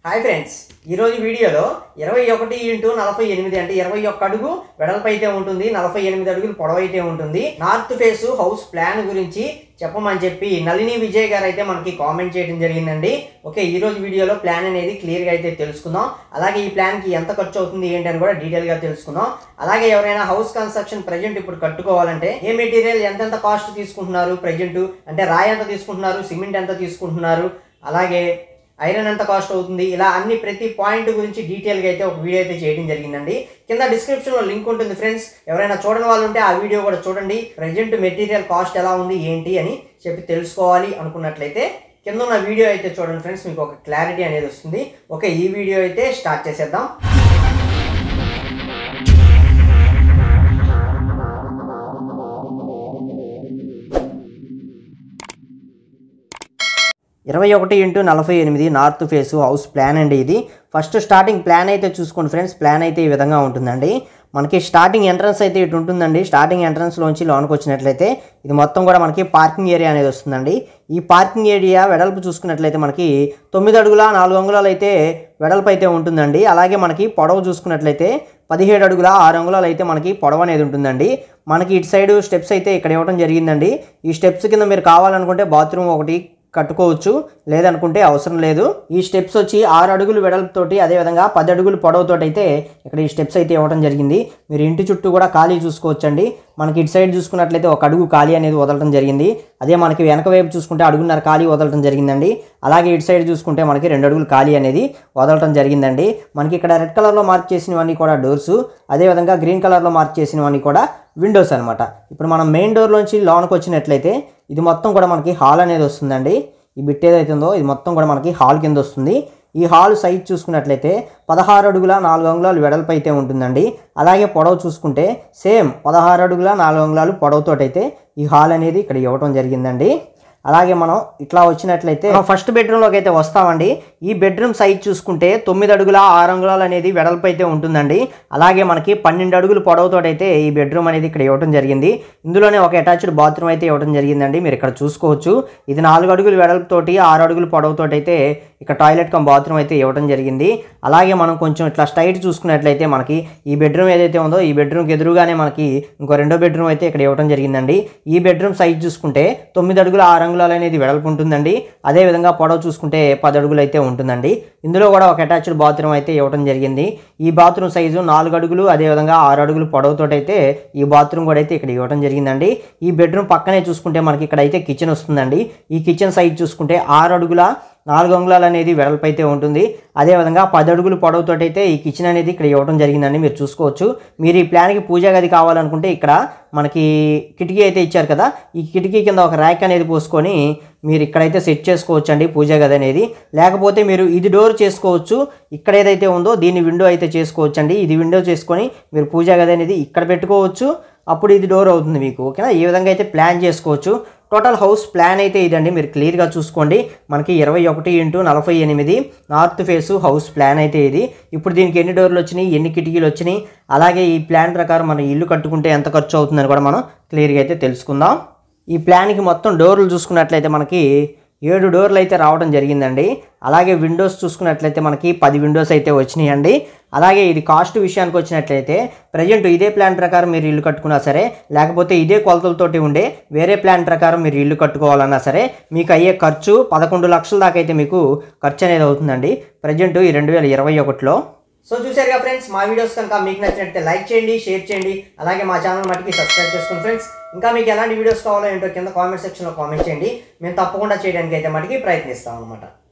hi friends ఈరోజు వీడియోలో ఇరవై ఒకటి ఇంటూ నలభై ఎనిమిది అంటే ఇరవై ఒక్క అడుగు వెడల్పు అయితే ఉంటుంది నలభై ఎనిమిది అడుగులు పొడవు అయితే ఉంటుంది నార్త్ ఫేస్ హౌస్ ప్లాన్ గురించి చెప్పమని చెప్పి నళిని విజయ్ గారు అయితే మనకి కామెంట్ చేయడం జరిగిందండి ఓకే ఈ రోజు వీడియోలో ప్లాన్ అనేది క్లియర్గా అయితే తెలుసుకుందాం అలాగే ఈ ప్లాన్కి ఎంత ఖర్చు అవుతుంది ఏంటి అని కూడా డీటెయిల్గా తెలుసుకుందాం అలాగే ఎవరైనా హౌస్ కన్స్ట్రక్షన్ ప్రజెంట్ ఇప్పుడు కట్టుకోవాలంటే ఏ మెటీరియల్ ఎంతెంత కాస్ట్ తీసుకుంటున్నారు ప్రజెంట్ అంటే రాయి ఎంత తీసుకుంటున్నారు సిమెంట్ ఎంత తీసుకుంటున్నారు అలాగే ఐరన్ ఎంత కాస్ట్ అవుతుంది ఇలా అన్ని ప్రతి పాయింట్ గురించి డీటెయిల్గా అయితే ఒక వీడియో అయితే చేయడం జరిగిందండి కింద డిస్క్రిప్షన్లో లింక్ ఉంటుంది ఫ్రెండ్స్ ఎవరైనా చూడని వాళ్ళు ఉంటే ఆ వీడియో కూడా చూడండి ప్రజెంట్ మెటీరియల్ కాస్ట్ ఎలా ఉంది ఏంటి అని చెప్పి తెలుసుకోవాలి అనుకున్నట్లయితే కింద ఉన్న వీడియో అయితే చూడండి ఫ్రెండ్స్ మీకు ఒక క్లారిటీ అనేది వస్తుంది ఓకే ఈ వీడియో అయితే స్టార్ట్ చేసేద్దాం ఇరవై ఒకటి ఇంటూ నలభై ఎనిమిది నార్త్ ఫేస్ హౌస్ ప్లాన్ అండి ఇది ఫస్ట్ స్టార్టింగ్ ప్లాన్ అయితే చూసుకోండి ఫ్రెండ్స్ ప్లాన్ అయితే ఈ విధంగా ఉంటుందండి మనకి స్టార్టింగ్ ఎంట్రన్స్ అయితే ఇటు ఉంటుందండి స్టార్టింగ్ ఎంట్రన్స్లోంచి లోనికి వచ్చినట్లయితే ఇది మొత్తం కూడా మనకి పార్కింగ్ ఏరియా అనేది వస్తుందండి ఈ పార్కింగ్ ఏరియా వెడల్పు చూసుకున్నట్లయితే మనకి తొమ్మిది అడుగుల నాలుగు అంగుళాలు అయితే వెడల్పు అయితే ఉంటుందండి అలాగే మనకి పొడవు చూసుకున్నట్లయితే పదిహేడు అడుగుల ఆరు అంగుళాలు అయితే మనకి పొడవు అనేది ఉంటుందండి మనకి ఇటు సైడ్ స్టెప్స్ అయితే ఇక్కడ ఇవ్వడం జరిగిందండి ఈ స్టెప్స్ కింద మీరు కావాలనుకుంటే బాత్రూమ్ ఒకటి కట్టుకోవచ్చు లేదనుకుంటే అవసరం లేదు ఈ స్టెప్స్ వచ్చి ఆరు అడుగులు వెడల్పుతోటి అదేవిధంగా పది అడుగులు పొడవుతోటి అయితే ఇక్కడ ఈ స్టెప్స్ అయితే ఇవ్వడం జరిగింది మీరు ఇంటి చుట్టూ కూడా ఖాళీ చూసుకోవచ్చండి మనకి ఇటు సైడ్ చూసుకున్నట్లయితే ఒక అడుగు ఖాళీ అనేది వదలడం జరిగింది అదే మనకి వెనక వైపు చూసుకుంటే అడుగున్నర ఖాళీ వదలడం జరిగిందండి అలాగే ఇటు సైడ్ చూసుకుంటే మనకి రెండు అడుగులు ఖాళీ అనేది వదలడం జరిగిందండి మనకి ఇక్కడ రెడ్ కలర్లో మార్క్ చేసినవన్నీ కూడా డోర్స్ అదేవిధంగా గ్రీన్ కలర్లో మార్క్ చేసినవన్నీ కూడా విండోస్ అనమాట ఇప్పుడు మనం మెయిన్ డోర్లోంచి లోనికి వచ్చినట్లయితే ఇది మొత్తం కూడా మనకి హాల్ అనేది వస్తుందండి ఈ బిట్ ఏదైతే ఉందో ఇది మొత్తం కూడా మనకి హాల్ కింద వస్తుంది ఈ హాల్ సైజ్ చూసుకున్నట్లయితే పదహారు అడుగుల నాలుగు అంగుళాలు వెడల్పు అయితే ఉంటుందండి అలాగే పొడవు చూసుకుంటే సేమ్ పదహారు అడుగుల నాలుగు అంగుళాలు పొడవుతోటైతే ఈ హాల్ అనేది ఇక్కడ ఇవ్వడం జరిగిందండి అలాగే మనం ఇట్లా వచ్చినట్లయితే మనం ఫస్ట్ బెడ్రూమ్లోకి అయితే వస్తామండి ఈ బెడ్రూమ్ సైజ్ చూసుకుంటే తొమ్మిది అడుగుల ఆరు అంగుళాలు అనేది వెడల్పు అయితే ఉంటుందండి అలాగే మనకి పన్నెండు అడుగులు పొడవుతోటైతే ఈ బెడ్రూమ్ అనేది ఇక్కడ ఇవ్వడం జరిగింది ఇందులోనే ఒక అటాచ్డ్ బాత్రూమ్ అయితే ఇవ్వడం జరిగిందండి మీరు ఇక్కడ చూసుకోవచ్చు ఇది నాలుగు అడుగులు వెడల్పుతోటి ఆరు అడుగులు పొడవుతోటైతే ఇక్కడ టాయిలెట్ కమ్ బాత్రూమ్ అయితే ఇవ్వడం జరిగింది అలాగే మనం కొంచెం ఇట్లా స్టైట్ చూసుకున్నట్లయితే మనకి ఈ బెడ్రూమ్ ఏదైతే ఉందో ఈ బెడ్రూమ్కి ఎదురుగానే మనకి ఇంకో రెండో బెడ్రూమ్ అయితే ఇక్కడ ఇవ్వడం జరిగిందండి ఈ బెడ్రూమ్ సైజ్ చూసుకుంటే తొమ్మిది అడుగుల ఆరు అంగుళాలు అనేది వెడల్పు ఉంటుందండి అదేవిధంగా పొడవు చూసుకుంటే పది అడుగులు అయితే ఉంటుందండి ఇందులో కూడా ఒక అటాచ్డ్ బాత్రూమ్ అయితే ఇవ్వడం జరిగింది ఈ బాత్రూమ్ సైజు నాలుగు అడుగులు అదేవిధంగా ఆరు అడుగులు పొడవుతోటైతే ఈ బాత్రూమ్ కూడా అయితే ఇక్కడ ఇవ్వడం జరిగిందండి ఈ బెడ్రూమ్ పక్కనే చూసుకుంటే మనకి ఇక్కడ అయితే కిచెన్ వస్తుందండి ఈ కిచెన్ సైజ్ చూసుకుంటే ఆరు అడుగుల నాలుగు అంగుళాలు అనేది వెడల్పు అయితే ఉంటుంది అదేవిధంగా పది అడుగులు పొడవుతోటి అయితే ఈ కిచెన్ అనేది ఇక్కడ ఇవ్వడం జరిగిందండి మీరు చూసుకోవచ్చు మీరు ఈ ప్లాన్కి పూజా గది కావాలనుకుంటే ఇక్కడ మనకి కిటికీ అయితే ఇచ్చారు కదా ఈ కిటికీ కింద ఒక ర్యాక్ అనేది పోసుకొని మీరు ఇక్కడైతే సెట్ చేసుకోవచ్చు అండి పూజా గది అనేది లేకపోతే మీరు ఇది డోర్ చేసుకోవచ్చు ఇక్కడ ఏదైతే ఉందో దీన్ని విండో అయితే చేసుకోవచ్చు అండి ఇది విండో చేసుకొని మీరు పూజా గది అనేది ఇక్కడ పెట్టుకోవచ్చు అప్పుడు ఇది డోర్ అవుతుంది మీకు ఓకేనా ఈ విధంగా అయితే ప్లాన్ చేసుకోవచ్చు టోటల్ హౌస్ ప్లాన్ అయితే ఇదండి మీరు క్లియర్గా చూసుకోండి మనకి ఇరవై ఒకటి ఇంటూ నలభై ఎనిమిది నార్త్ ఫేసు హౌస్ ప్లాన్ అయితే ఇది ఇప్పుడు దీనికి ఎన్ని డోర్లు వచ్చినాయి ఎన్ని కిటికీలు వచ్చినాయి అలాగే ఈ ప్లాన్ ప్రకారం మనం ఇల్లు కట్టుకుంటే ఎంత ఖర్చు అవుతుందని కూడా మనం క్లియర్గా అయితే తెలుసుకుందాం ఈ ప్లాన్కి మొత్తం డోర్లు చూసుకున్నట్లయితే మనకి ఏడు డోర్లు అయితే రావడం జరిగిందండి అలాగే విండోస్ చూసుకున్నట్లయితే మనకి పది విండోస్ అయితే వచ్చినాయండి అలాగే ఇది కాస్ట్ విషయానికి వచ్చినట్లయితే ప్రజెంట్ ఇదే ప్లాన్ ప్రకారం మీరు ఇల్లు కట్టుకున్నా సరే లేకపోతే ఇదే కొలతలతోటి ఉండే వేరే ప్లాన్ ప్రకారం మీరు ఇల్లు కట్టుకోవాలన్నా సరే మీకు అయ్యే ఖర్చు పదకొండు లక్షల దాకా అయితే మీకు ఖర్చు అనేది అవుతుందండి ప్రజెంట్ ఈ రెండు వేల ఇరవై ఒకటిలో సో చూసారుగా ఫ్రెండ్స్ మా వీడియోస్ కనుక మీకు నచ్చినట్లయితే లైక్ చేయండి షేర్ చేయండి అలాగే మా ఛానల్ మటుకి సబ్స్క్రైబ్ చేసుకోండి ఫ్రెండ్స్ ఇంకా మీకు ఎలాంటి వీడియోస్ కావాలో ఏంటో కింద కామెంట్ సెక్షన్లో కామెంట్ చేయండి మేము తప్పకుండా చేయడానికి అయితే మటుకి ప్రయత్నిస్తాం అనమాట